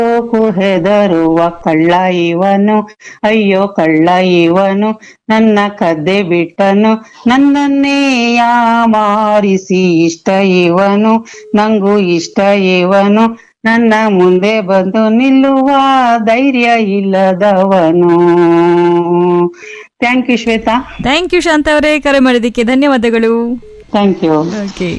Soak ಹೆದರುವ ಕಳ್ಳ ಇವನು ಅಯ್ಯೋ ಕಳ್ಳ ಇವನು ನನ್ನ ಕದ್ದೆ ಬಿಟ್ಟನು ನನ್ನನ್ನೇ ಯಾಮಾರಿಸಿ ಇಷ್ಟ ಇವನು ನಂಗೂ ಇಷ್ಟ ಇವನು ನನ್ನ ಮುಂದೆ ಬಂದು ನಿಲ್ಲುವ ಧೈರ್ಯ ಇಲ್ಲದವನು thank you Shweta thank you Shanta ಅವರೇ ಕರೆ ಮಾಡಿದ್ದಕ್ಕೆ ಧನ್ಯವಾದಗಳು ಥ್ಯಾಂಕ್ ಯು ಓಕೆ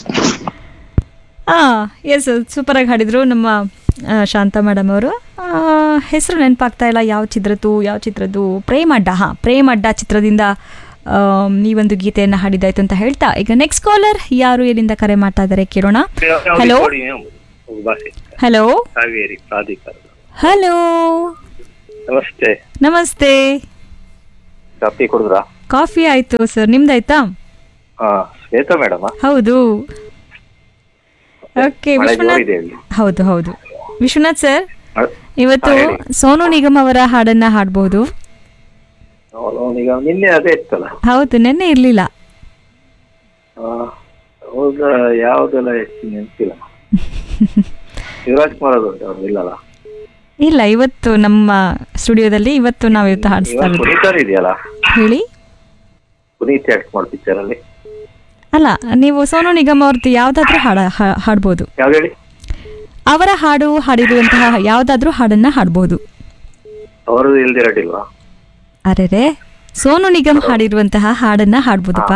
ಹಾಂ ಎಸ್ ಸೂಪರಾಗಿ ಹಾಡಿದರು ನಮ್ಮ ಆ, ಶಾಂತ ಮೇಡಮ್ ಅವರು ಹೆಸರು ನೆನಪಾಗ್ತಾ ಇಲ್ಲ ಯಾವ ಚಿತ್ರದ್ದು ಯಾವ ಚಿತ್ರದ್ದು ಪ್ರೇಮಡ್ಡ ಹಾಂ ಪ್ರೇಮಡ್ಡ ಚಿತ್ರದಿಂದ ಆಮ್, ಈ ಒಂದು ಗೀತೆಯನ್ನು ಹಾಡಿದಾಯ್ತು ಅಂತ ಹೇಳ್ತಾ ಈಗ ನೆಕ್ಸ್ಟ್ ಕಾಲರ್ ಯಾರು ಎಲ್ಲಿಂದ ಕರೆ ಮಾಡ್ತಾ ಇದ್ದಾರೆ ಕೇಳೋಣ ಹಲೋ ಭಾಷೆ ಹಲೋ ಕಾವೇರಿ ಪ್ರಾಧಿಕಾರ ಹಲೋ ನಮಸ್ತೆ ನಮಸ್ತೆ ಕಾಫಿ ಕುಡಿದ್ರಾ ಕಾಫಿ ಆಯಿತು ಸರ್ ನಿಮ್ದಾಯ್ತಾ ಹಾ ಶ್ವೇತಾ ಮೇಡಮ್ ಹೌದು ಓಕೆ ಮಳೆ ವಿಶ್ವನಾಥ್ ಜೋರಿದೆ ಇಲ್ಲಿ ಹೌದು ಹೌದು ವಿಶ್ವನಾಥ್ ಸರ್ ಮಳೆ- ಇವತ್ತು ಹಾ, ಹೇಳಿ. ಸೋನು ನಿಗಮ್ ಅವರ ಹಾಡನ್ನ ಹಾಡಬಹುದು ಅವನೀಗ ನಿನ್ನೆ ಅದೇ ಇತ್ತಲ್ಲ ಹೌದು ನೆನ್ನೆ ಇರ್ಲಿಲ್ಲ ಆ, ಹೌದಾ ಯಾವ್ದೆಲ್ಲ ಹೆಚ್ಚು ನೆನಪಿಲ್ಲ ಶಿವರಾಜ್ ಕುಮಾರ್ ಅದು ಉಂಟು ಅವ್ರು ಇಲ್ಲಲ್ಲ ಇಲ್ಲ ಇವತ್ತು ನಮ್ಮ ಸ್ಟುಡಿಯೋದಲ್ಲಿ ಇವತ್ತು ನಾವು ಇವತ್ತು ಹಾಡಿಸ್ತಾ ಇವಾಗ ಇರೋದು ಪುನೀತರ್ ಇದೆಯಲ್ಲ ಹೇಳಿ ಪುನೀತ್ ಆಕ್ಟ್ ಮಾಡೋ ಪಿಕ್ಚರ್ ಅಲ್ಲಿ ಅಲ್ಲ ನೀವು ಸೋನು ನಿಗಮ್ ಅವ್ರದ್ದು ಯಾವ್ದಾದ್ರೂ ಹಾಡ ಹಾ- ಹಾಡ್ಬೋದು ಯಾವ್ದು ಹೇಳಿ ಅವರ ಹಾಡು ಹಾಡಿರುವಂತಹ ಯಾವ್ದಾದ್ರೂ ಹಾಡನ್ನ ಹಾಡ್ಬೋದು ಅವರು ಇಲ್ದಿರಟಿಲ್ವಾ ಅರೆರೆ ಸೋನು ನಿಗಮ್ ಹಾಡಿರುವಂತಹ ಹಾಡನ್ನ ಹಾಡ್ಬೋದಪ್ಪ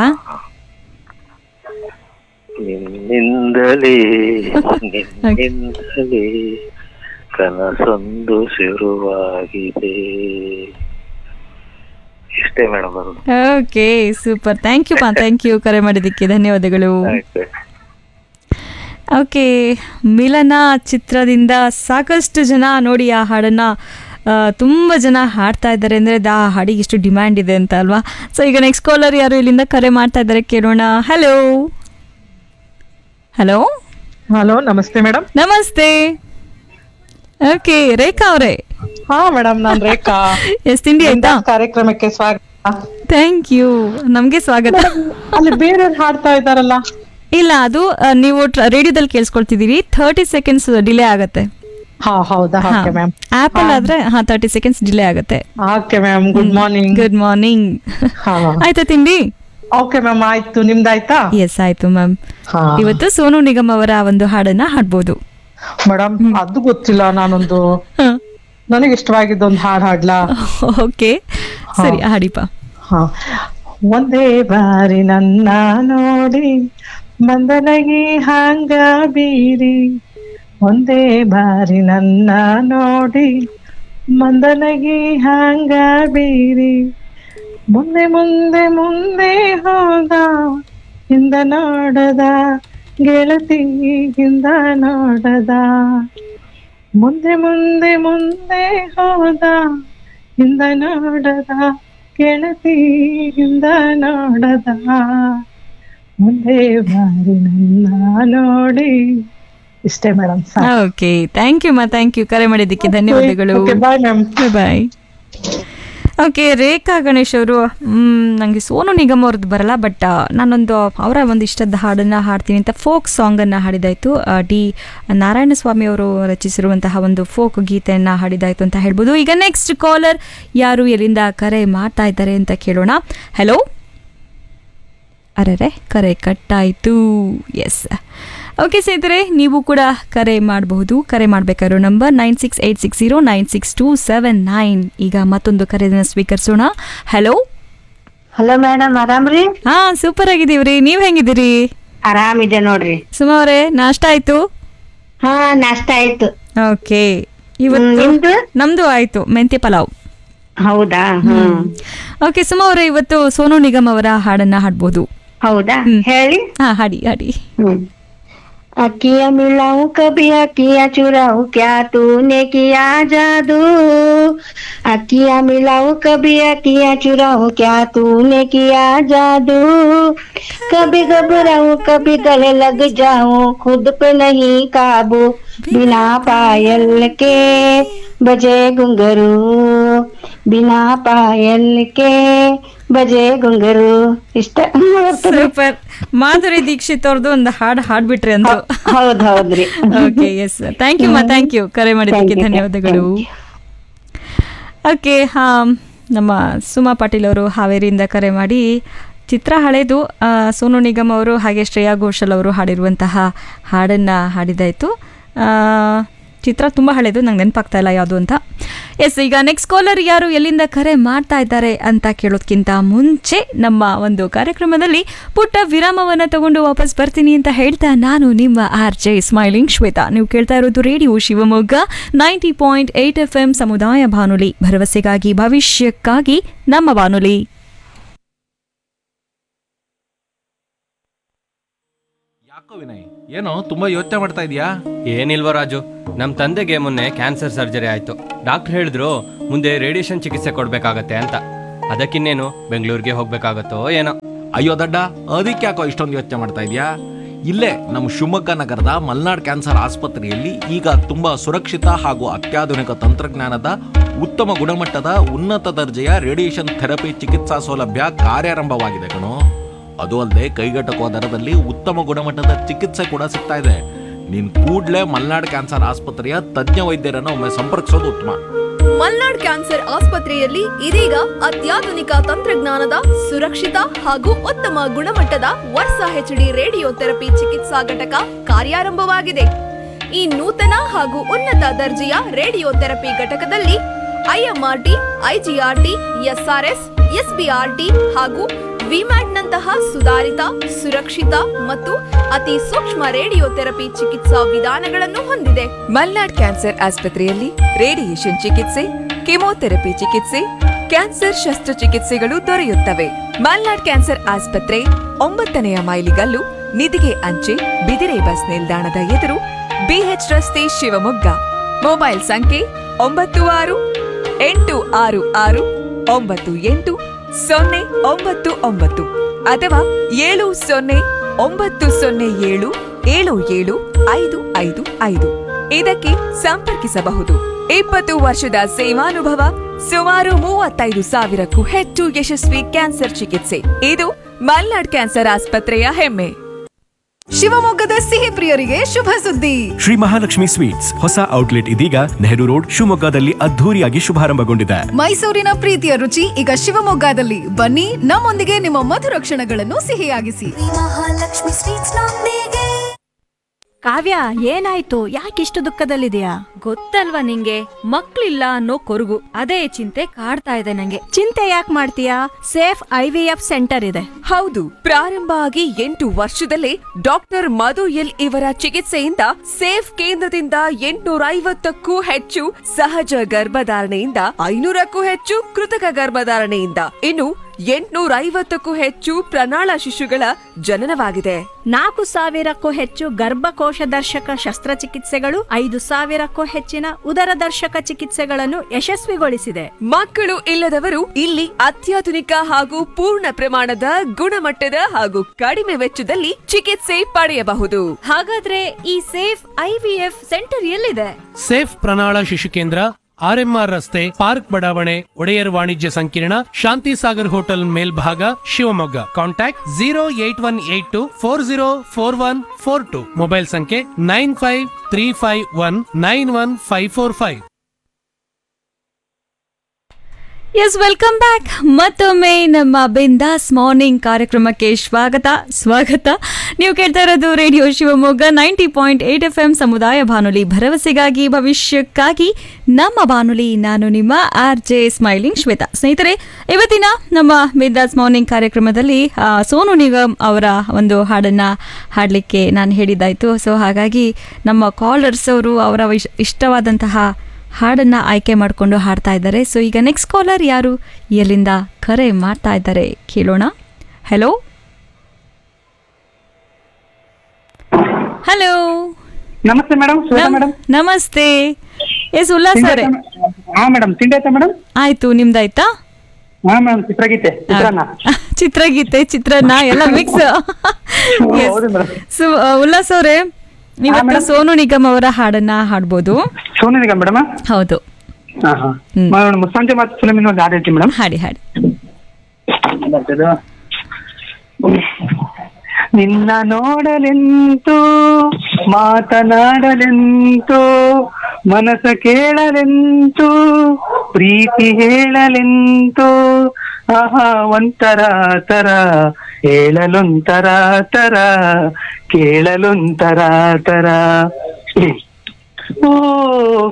ನಿನ್ನಿಂದಲೇ ನಿನ್ನಿಂದಲೇ ಕನಸೊಂದು ಶುರುವಾಗಿದೆ ಇಷ್ಟೇ ಮೇಡಮ್ ಅದು ಓಕೆ ಸೂಪರ್ ಥ್ಯಾಂಕ್ ಯು ಪಾ ಥ್ಯಾಂಕ್ ಯು ಕರೆ ಮಾಡಿದ್ದಕ್ಕೆ ಧನ್ಯವಾದಗಳು ಆಯ್ತು ಓಕೆ ಮಿಲನ ಚಿತ್ರದಿಂದ ಸಾಕಷ್ಟು ಜನ ನೋಡಿ ಆ ಹಾಡನ್ನು ತುಂಬ ಜನ ಹಾಡ್ತಾ ಇದ್ದಾರೆ ಅಂದರೆ ಆ ಹಾಡಿಗೆ ಎಷ್ಟು ಡಿಮ್ಯಾಂಡ್ ಇದೆ ಅಂತ ಅಲ್ವಾ ಸೊ ಈಗ ನೆಕ್ಸ್ಟ್ ಕಾಲರ್ ಯಾರು ಇಲ್ಲಿಂದ ಕರೆ ಮಾಡ್ತಾ ಇದ್ದಾರೆ ಕೇಳೋಣ ಹಲೋ ಹಲೋ ಹಲೋ ನಮಸ್ತೆ ಮೇಡಮ್ ನಮಸ್ತೆ ಓಕೆ ರೇಖಾ ಅವರೇ ಹಾ ಮೇಡಮ್ ನಾನ್ ರೇಖಾ ಎಸ್ ತಿಂಡಿ ಆಯ್ತಾ ಕಾರ್ಯಕ್ರಮಕ್ಕೆ ಸ್ವಾಗತ ಥ್ಯಾಂಕ್ ಯು ನಮಗೆ ಸ್ವಾಗತ ಅಲ್ಲಿ ಬೇರೆಯವ್ರು ಹಾಡ್ತಾ ಇದ್ದಾರಲ್ಲ ಇಲ್ಲ ಅದು ಆ, ನೀವು ರೇಡಿಯೋದಲ್ಲಿ ಕೇಳಿಸ್ಕೊಳ್ತಿದ್ದೀರಿ ಥರ್ಟಿ ಸೆಕೆಂಡ್ಸ್ ಡಿಲೇ ಆಗುತ್ತೆ ಹಾ ಹೌದಾ ಓಕೆ ಮ್ಯಾಮ್ ಆಪಲ್ ಆದ್ರೆ ಹಾ ತರ್ಟಿ ಸೆಕೆಂಡ್ಸ್ ಡಿಲೇ ಆಗುತ್ತೆ okay ma'am good morning good morning ಹಾ ಆಯ್ತಾ ತಿಂಡಿ ಓಕೆ ಮ್ಯಾಮ್ ಆಯ್ತು ನಿಮ್ದಾಯ್ತಾ ಎಸ್ ಆಯ್ತು ಮ್ಯಾಮ್ ಹಾ ಇವತ್ತು ಸೋನು ನಿಗಮ್ ಅವರ ಒಂದು ಹಾಡನ್ನ ಹಾಡ್ಬೋದು ಮೇಡಮ್ ಅದು ಗೊತ್ತಿಲ್ಲ ನಾನೊಂದು ನನಗೆ ಇಷ್ಟವಾಗಿದ್ದ ಒಂದು ಹಾಡು ಹಾಡ್ಲಾ ಓಕೆ ಸರಿ ಹಾಡಿಪ ಹಾ ಒಂದೇ ಬಾರಿ ನನ್ನ ನೋಡಿ ಬಂದನಗಿ ಹಂಗ ಬೀರಿ ಒಂದೇ ಬಾರಿ ನನ್ನ ನೋಡಿ ಮಂದನಗಿ ಹಂಗ ಬೀರಿ ಮುಂದೆ ಮುಂದೆ ಮುಂದೆ ಹೋದ ಹಿಂದ ನೋಡದ ಗೆಳತಿ ಹಿಂದ ನೋಡದ ಮುಂದೆ ಮುಂದೆ ಮುಂದೆ ಹೋದ ಹಿಂದ ನೋಡದ ಗೆಳತಿ ಹಿಂದ ನೋಡದ ಮುಂದೆ ಬಾರಿ ನನ್ನ ನೋಡಿ ಇಷ್ಟೇ ಮೇಡಮ್ ಓಕೆ ಥ್ಯಾಂಕ್ ಯು ಮಾ ಥ್ಯಾಂಕ್ ಯು ಕರೆ ಮಾಡಿದ್ದಕ್ಕೆ ಧನ್ಯವಾದಗಳು bye ma'am bye okay Rekha Ganesh ಅವರು ನನಗೆ ಸೋನು ನಿಗಮ್ ಅವ್ರದ್ದು ಬರಲ್ಲ ಬಟ್ ನಾನೊಂದು ಅವರ ಒಂದು ಇಷ್ಟದ ಹಾಡನ್ನು ಹಾಡ್ತೀನಿ ಅಂತ ಫೋಕ್ ಸಾಂಗನ್ನು ಹಾಡಿದಾಯಿತು ಡಿ ನಾರಾಯಣ ಸ್ವಾಮಿ ಅವರು ರಚಿಸಿರುವಂತಹ ಒಂದು ಫೋಕ್ ಗೀತೆಯನ್ನು ಹಾಡಿದಾಯಿತು ಅಂತ ಹೇಳ್ಬೋದು ಈಗ ನೆಕ್ಸ್ಟ್ ಕಾಲರ್ ಯಾರು ಎಲ್ಲಿಂದ ಕರೆ ಮಾಡ್ತಾ ಇದ್ದಾರೆ ಅಂತ ಕೇಳೋಣ ಹಲೋ ಅರೆರೆ ಕರೆ ಕಟ್ಟಾಯಿತು ಎಸ್ ಓಕೆ ಸ್ನೇಹಿತರೆ ನೀವು ಕೂಡ ಕರೆ ಮಾಡಬಹುದು ಕರೆ ಮಾಡಬೇಕಾಗಿರೋ number nine six eight six zero nine six two seven nine ಈಗ ಮತ್ತೊಂದು ಕರೆಯನ್ನು ಸ್ವೀಕರಿಸೋಣ ಹಲೋ ಹಲೋ ಮೇಡಮ್ ಆರಾಮ್ರಿ ಹಾ ಸೂಪರ್ ಆಗಿದೀವ್ರಿ ನೀವ್ ಹೆಂಗಿದ್ದೀರಿ ಆರಾಮಿದೆ ನೋಡ್ರಿ ಸುಮಾ ಅವರೇ ನಾಷ್ಟ ಆಯ್ತು ಹಾ ನಾಷ್ಟ ಆಯ್ತು ಓಕೆ ಹ್ಮ್, ಇವತ್ತು ನಿಮ್ದು ನಮ್ದು ಆಯ್ತು ಮೆಂತ್ಯ ಪಲಾವ್ ಹೌದಾ ಹ್ಮ್ ಓಕೆ ಸುಮಾ ಅವರೇ ಇವತ್ತು ಸೋನು ನಿಗಮ್ ಅವರ ಹಾಡನ್ನ ಹಾಡ್ಬೋದು ಹೌದಾ ಹ್ಮ್. ಹೇಳಿ ಹಾ ಹಾಡಿ ಹಾಡಿ हम्म। अखियां मिलाऊं कभी अखियां चुराऊं क्या तूने किया जादू अखियां मिलाऊं कभी अखियां चुराऊं क्या तूने किया जादू कभी घबराऊं कभी गले लग जाऊं खुद पे नहीं काबू बिना पायल के बजे घुंघरू बिना पायल के ಬಜೆ ಗುಂಗರು ಇಷ್ಟ ಬರ್ತದೆ ಸೂಪರ್ ಮಾಧುರಿ ದೀಕ್ಷಿತ್ ಅವ್ರದ್ದು ಒಂದು ಹಾಡು ಹಾಡ್ಬಿಟ್ರಿ ಅಂತ ಹೌದ್ ಹೌದ್ರಿ ಓಕೆ ಎಸ್ ಥ್ಯಾಂಕ್ ಯು ಮಾ ಥ್ಯಾಂಕ್ ಯು ಕರೆ ಮಾಡಿದ್ದಕ್ಕೆ Thank you, ಧನ್ಯವಾದಗಳು thank you. ಓಕೆ ಹಾಂ ನಮ್ಮ ಸುಮಾ ಪಾಟೀಲ್ ಅವರು ಹಾವೇರಿಯಿಂದ ಕರೆ ಮಾಡಿ ಚಿತ್ರ ಹಳೆದು ಆ, ಸೋನು ನಿಗಮ್ ಅವರು ಹಾಗೆ ಶ್ರೇಯಾ ಘೋಷಲ್ ಅವರು ಹಾಡಿರುವಂತಹ ಹಾಡನ್ನು ಹಾಡಿದಾಯಿತು ಚಿತ್ರ ತುಂಬ ಹಳೆದು ನಂಗೆ ನೆನಪಾಗ್ತಾ ಇಲ್ಲ ಯಾವುದು ಅಂತ ಎಸ್ ಈಗ ನೆಕ್ಸ್ಟ್ ಕಾಲರ್ ಯಾರು ಎಲ್ಲಿಂದ ಕರೆ ಮಾಡ್ತಾ ಇದ್ದಾರೆ ಅಂತ ಕೇಳೋದ್ಕಿಂತ ಮುಂಚೆ ನಮ್ಮ ಒಂದು ಕಾರ್ಯಕ್ರಮದಲ್ಲಿ ಪುಟ್ಟ ವಿರಾಮವನ್ನು ತಗೊಂಡು ವಾಪಸ್ ಬರ್ತೀನಿ ಅಂತ ಹೇಳ್ತಾ ನಾನು ನಿಮ್ಮ ಆರ್ ಜೆ ಸ್ಮೈಲಿಂಗ್ ಶ್ವೇತಾ ನೀವು ಕೇಳ್ತಾ ಇರೋದು radio Shivamogga ninety point eight F M ಸಮುದಾಯ ಬಾನುಲಿ ಭರವಸೆಗಾಗಿ ಭವಿಷ್ಯಕ್ಕಾಗಿ ನಮ್ಮ ಬಾನುಲಿ ಯಾಕೋ ವಿನಯ್ ಏನೋ ತುಂಬಾ ಯೋಚನೆ ಮಾಡ್ತಾ ಇದೀಯಾ ಏನಿಲ್ವ ರಾಜು ನಮ್ಮ ತಂದೆಗೆ ಮೊನ್ನೆ ಕ್ಯಾನ್ಸರ್ ಸರ್ಜರಿ ಆಯಿತು ಡಾಕ್ಟರ್ ಹೇಳಿದ್ರು ಮುಂದೆ ರೇಡಿಯೇಷನ್ ಚಿಕಿತ್ಸೆ ಕೊಡಬೇಕಾಗತ್ತೆ ಅಂತ ಅದಕ್ಕಿನ್ನೇನು ಬೆಂಗಳೂರಿಗೆ ಹೋಗ್ಬೇಕಾಗತ್ತೋ ಏನೋ ಅಯ್ಯೋ ದಡ್ಡ ಅದಕ್ಕೆ ಯಾಕೋ ಇಷ್ಟೊಂದು ಯೋಚನೆ ಮಾಡ್ತಾ ಇದೀಯಾ ಇಲ್ಲೇ ನಮ್ಮ ಶಿವಮೊಗ್ಗ ನಗರದ ಮಲ್ನಾಡ್ ಕ್ಯಾನ್ಸರ್ ಆಸ್ಪತ್ರೆಯಲ್ಲಿ ಈಗ ತುಂಬಾ ಸುರಕ್ಷಿತ ಹಾಗೂ ಅತ್ಯಾಧುನಿಕ ತಂತ್ರಜ್ಞಾನದ ಉತ್ತಮ ಗುಣಮಟ್ಟದ ಉನ್ನತ ದರ್ಜೆಯ ರೇಡಿಯೇಷನ್ ಥೆರಪಿ ಚಿಕಿತ್ಸಾ ಸೌಲಭ್ಯ ಕಾರ್ಯಾರಂಭವಾಗಿದೆ ಕಣೋ ಅದು ಅಲ್ಲದೆ ಕೈಗೆಟಕುವ ದರದಲ್ಲಿ ಉತ್ತಮ ಗುಣಮಟ್ಟದ ಚಿಕಿತ್ಸೆ ಕೂಡ ಸಿಗ್ತಾ ಇದೆ ನೀನ್ ಕೂಡ್ಲೇ ಮಲ್ನಾಡ್ ಕ್ಯಾನ್ಸರ್ ಆಸ್ಪತ್ರೆಯ ತಜ್ಞ ವೈದ್ಯರನ್ನು ಒಮ್ಮೆ ಸಂಪರ್ಕಿಸೋದು ಉತ್ತಮ ಮಲ್ನಾಡ್ ಕ್ಯಾನ್ಸರ್ ಆಸ್ಪತ್ರೆಯಲ್ಲಿ ಇದೀಗ ಅತ್ಯಾಧುನಿಕ ತಂತ್ರಜ್ಞಾನದ ಸುರಕ್ಷಿತ ಹಾಗೂ ಉತ್ತಮ ಗುಣಮಟ್ಟದ ವರ್ಸ ಹೆಚ್ಡಿ ರೇಡಿಯೋ ಥೆರಪಿ ಚಿಕಿತ್ಸಾ ಘಟಕ ಕಾರ್ಯಾರಂಭವಾಗಿದೆ ಈ ನೂತನ ಹಾಗೂ ಉನ್ನತ ದರ್ಜೆಯ ರೇಡಿಯೋ ಥೆರಪಿ ಘಟಕದಲ್ಲಿ ಐಎಂಆರ್ಟಿ ಐಜಿಆರ್ಟಿ ಎಸ್ಆರ್ಎಸ್ ಎಸ್ಬಿಆರ್ಟಿ ಹಾಗೂ ವಿಮ್ಯಾಟ್ನಂತಹ ಸುಧಾರಿತ ಸುರಕ್ಷಿತ ಮತ್ತು ಅತಿ ಸೂಕ್ಷ್ಮ ರೇಡಿಯೋ ಥೆರಪಿ ಚಿಕಿತ್ಸಾ ವಿಧಾನಗಳನ್ನು ಹೊಂದಿದೆ ಮಲ್ನಾಡ್ ಕ್ಯಾನ್ಸರ್ ಆಸ್ಪತ್ರೆಯಲ್ಲಿ ರೇಡಿಯೇಷನ್ ಚಿಕಿತ್ಸೆ ಕೆಮೊಥೆರಪಿ ಚಿಕಿತ್ಸೆ ಕ್ಯಾನ್ಸರ್ ಶಸ್ತ್ರಚಿಕಿತ್ಸೆಗಳು ದೊರೆಯುತ್ತವೆ ಮಲ್ನಾಡ್ ಕ್ಯಾನ್ಸರ್ ಆಸ್ಪತ್ರೆ ಒಂಬತ್ತನೆಯ ಮೈಲಿಗಲ್ಲು ನಿಧಿಗೆ ಅಂಚೆ ಬಿದಿರೆ ಬಸ್ ನಿಲ್ದಾಣದ ಎದುರು ಬಿಎಚ್ ರಸ್ತೆ ಶಿವಮೊಗ್ಗ ಮೊಬೈಲ್ ಸಂಖ್ಯೆ ಒಂಬತ್ತು ಆರು ಎಂಟು ಆರು ಆರು ಒಂಬತ್ತು ಎಂಟು ಸೊನ್ನೆ ಒಂಬತ್ತು ಒಂಬತ್ತು ಅಥವಾ ಏಳು ಸೊನ್ನೆ ಒಂಬತ್ತು ಸೊನ್ನೆ ಏಳು ಏಳು ಏಳು ಐದು ಐದು ಐದು ಇದಕ್ಕೆ ಸಂಪರ್ಕಿಸಬಹುದು ಇಪ್ಪತ್ತು ವರ್ಷದ ಸೇವಾನುಭವ ಸುಮಾರು ಮೂವತ್ತೈದು ಸಾವಿರಕ್ಕೂ ಹೆಚ್ಚು ಯಶಸ್ವಿ ಕ್ಯಾನ್ಸರ್ ಚಿಕಿತ್ಸೆ ಇದು ಮಲ್ನಾಡ್ ಕ್ಯಾನ್ಸರ್ ಆಸ್ಪತ್ರೆಯ ಹೆಮ್ಮೆ ಶಿವಮೊಗ್ಗದ ಸಿಹಿ ಪ್ರಿಯರಿಗೆ ಶುಭ ಸುದ್ದಿ ಶ್ರೀ ಮಹಾಲಕ್ಷ್ಮಿ ಸ್ವೀಟ್ಸ್ ಹೊಸ ಔಟ್ಲೆಟ್ ಇದೀಗ ನೆಹರು ರೋಡ್ ಶಿವಮೊಗ್ಗದಲ್ಲಿ ಅದ್ಧೂರಿಯಾಗಿ ಶುಭಾರಂಭಗೊಂಡಿದೆ ಮೈಸೂರಿನ ಪ್ರೀತಿಯ ರುಚಿ ಈಗ ಶಿವಮೊಗ್ಗದಲ್ಲಿ ಬನ್ನಿ ನಮ್ಮೊಂದಿಗೆ ನಿಮ್ಮ ಮಧುರ ಕ್ಷಣಗಳನ್ನು ಸಿಹಿಯಾಗಿಸಿ ಮಹಾಲಕ್ಷ್ಮಿ ಸ್ವೀಟ್ಸ್ ನೊಂದಿಗೆ ಕಾವ್ಯ ಏನಾಯ್ತು ಯಾಕಿಷ್ಟು ದುಃಖದಲ್ಲಿದೆಯಾ ಗೊತ್ತಲ್ವಾ ನಿಂಗೆ ಮಕ್ಳಿಲ್ಲ ಅನ್ನೋ ಕೊರಗು ಅದೇ ಚಿಂತೆ ಕಾಡ್ತಾ ಇದೆ ನಂಗೆ ಚಿಂತೆ ಯಾಕೆ ಮಾಡ್ತೀಯಾ Safe I V F centre ಇದೆ ಹೌದು ಪ್ರಾರಂಭ ಆಗಿ ಎಂಟು ವರ್ಷದಲ್ಲೇ ಡಾಕ್ಟರ್ ಮಧು ಎಲ್ ಇವರ ಚಿಕಿತ್ಸೆಯಿಂದ ಸೇಫ್ ಕೇಂದ್ರದಿಂದ ಎಂಟುನೂರ ಐವತ್ತಕ್ಕೂ ಹೆಚ್ಚು ಸಹಜ ಗರ್ಭಧಾರಣೆಯಿಂದ ಐನೂರಕ್ಕೂ ಹೆಚ್ಚು ಕೃತಕ ಗರ್ಭಧಾರಣೆಯಿಂದ ಇನ್ನು ಎಂಟುನೂರ ಐವತ್ತಕ್ಕೂ ಹೆಚ್ಚು ಪ್ರಣಾಳ ಶಿಶುಗಳ ಜನನವಾಗಿದೆ ನಾಲ್ಕು ಸಾವಿರಕ್ಕೂ ಹೆಚ್ಚು ಗರ್ಭಕೋಶ ದರ್ಶಕ ಶಸ್ತ್ರಚಿಕಿತ್ಸೆಗಳು ಐದು ಸಾವಿರಕ್ಕೂ ಹೆಚ್ಚಿನ ಉದರ ದರ್ಶಕ ಚಿಕಿತ್ಸೆಗಳನ್ನು ಯಶಸ್ವಿಗೊಳಿಸಿದೆ ಮಕ್ಕಳು ಇಲ್ಲದವರು ಇಲ್ಲಿ ಅತ್ಯಾಧುನಿಕ ಹಾಗೂ ಪೂರ್ಣ ಪ್ರಮಾಣದ ಗುಣಮಟ್ಟದ ಹಾಗೂ ಕಡಿಮೆ ವೆಚ್ಚದಲ್ಲಿ ಚಿಕಿತ್ಸೆ ಪಡೆಯಬಹುದು ಹಾಗಾದ್ರೆ ಈ Safe I V F centre ಎಲ್ಲಿದೆ ಸೇಫ್ ಪ್ರಣಾಳ ಶಿಶು ಕೇಂದ್ರ ಆರ್ಎಂಆರ್ ರಸ್ತೆ ಪಾರ್ಕ್ ಬಡಾವಣೆ ಒಡೆಯರ್ ವಾಣಿಜ್ಯ ಸಂಕೀರ್ಣ ಶಾಂತಿ ಸಾಗರ್ ಹೋಟೆಲ್ ಮೇಲ್ಭಾಗ Shivamogga contact zero eight one eight two four zero four one four two mobile ಸಂಖ್ಯೆ nine five three five one nine one five four five yes welcome back ಮತ್ತೊಮ್ಮೆ ನಮ್ಮ ಬಿಂದಾಸ್ ಮಾರ್ನಿಂಗ್ ಕಾರ್ಯಕ್ರಮಕ್ಕೆ ಸ್ವಾಗತ ಸ್ವಾಗತ ನೀವು ಕೇಳ್ತಾ ಇರೋದು radio Shivamogga ninety point eight F M ಸಮುದಾಯ ಬಾನುಲಿ ಭರವಸೆಗಾಗಿ ಭವಿಷ್ಯಕ್ಕಾಗಿ ನಮ್ಮ ಬಾನುಲಿ ನಾನು ನಿಮ್ಮ ಆರ್ ಜೆ ಸ್ಮೈಲಿಂಗ್ ಶ್ವೇತಾ ಸ್ನೇಹಿತರೆ ಇವತ್ತಿನ ನಮ್ಮ ಬಿಂದಾಸ್ ಮಾರ್ನಿಂಗ್ ಕಾರ್ಯಕ್ರಮದಲ್ಲಿ ಆ, ಸೋನು ನಿಗಮ್ ಅವರ ಒಂದು ಹಾಡನ್ನು ಹಾಡಲಿಕ್ಕೆ ನಾನು ಹೇಳಿದ್ದಾಯಿತು ಸೊ ಹಾಗಾಗಿ ನಮ್ಮ ಕಾಲರ್ಸ್ ಅವರು ಅವರ ವಿಶ್- ಇಷ್ಟವಾದಂತಹ ಹಾಡನ್ನ ಆಯ್ಕೆ ಮಾಡಿಕೊಂಡು ಹಾಡ್ತಾ ಇದ್ದಾರೆ ಸೊ ಈಗ ನೆಕ್ಸ್ಟ್ ಕಾಲರ್ ಯಾರು ಎಲ್ಲಿಂದ ಕರೆ ಮಾಡ್ತಾ ಇದ್ದಾರೆ ಕೇಳೋಣ ಹಲೋ ಹಲೋ ನಮಸ್ತೆ ಮೇಡಮ್ ಮೇಡಮ್ ನಮಸ್ತೆ ಎಸ್ ಉಲ್ಲಾಸ್ ಅವರೇ ಹಾ ಮೇಡಮ್ ತಿಂಡಿ ಆಯ್ತಾ ಮೇಡಮ್ ಆಯ್ತು ನಿಮ್ದಾಯ್ತಾ ಹಾ ಮೇಡಮ್ ಚಿತ್ರಗೀತೆ ಚಿತ್ರಾನ್ನ ಚಿತ್ರಗೀತೆ ಚಿತ್ರಾನ್ನ ಎಲ್ಲ ಮಿಕ್ಸ್ ಹೌದು ಮೇಡಮ್ ಸೊ ಉಲ್ಲಾಸ್ ಅವರೇ ಇವತ್ತು ಸೋನು ನಿಗಮ್ ಅವರ ಹಾಡನ್ನ ಹಾಡ್ಬೋದು ಸೋನು ನಿಗಮ್ ಮೇಡಮ್ ಹೌದು ಹಾ ಹಾ ಮೇಡಮ್ ಸಂಜೆ ಮಾತು ಫಿಲ್ಮಿನ ಒಂದು ಹಾಡು ಹೇಳ್ತೀನಿ ಮೇಡಮ್ ಹಾಡಿ ಹಾಡಿ ಬರ್ತದೆ ನಿನ್ನ ನೋಡಲೆಂತೂ ಮಾತನಾಡಲೆಂತೂ ಮನಸ ಕೇಳಲೆಂತೂ ಪ್ರೀತಿ ಹೇಳಲೆಂತೂ ಆಹಾ ಒಂತರ ತರ ಹೇಳಲೊಂತರ ತರ ಕೇಳಲೊಂತರ ತರ ಓ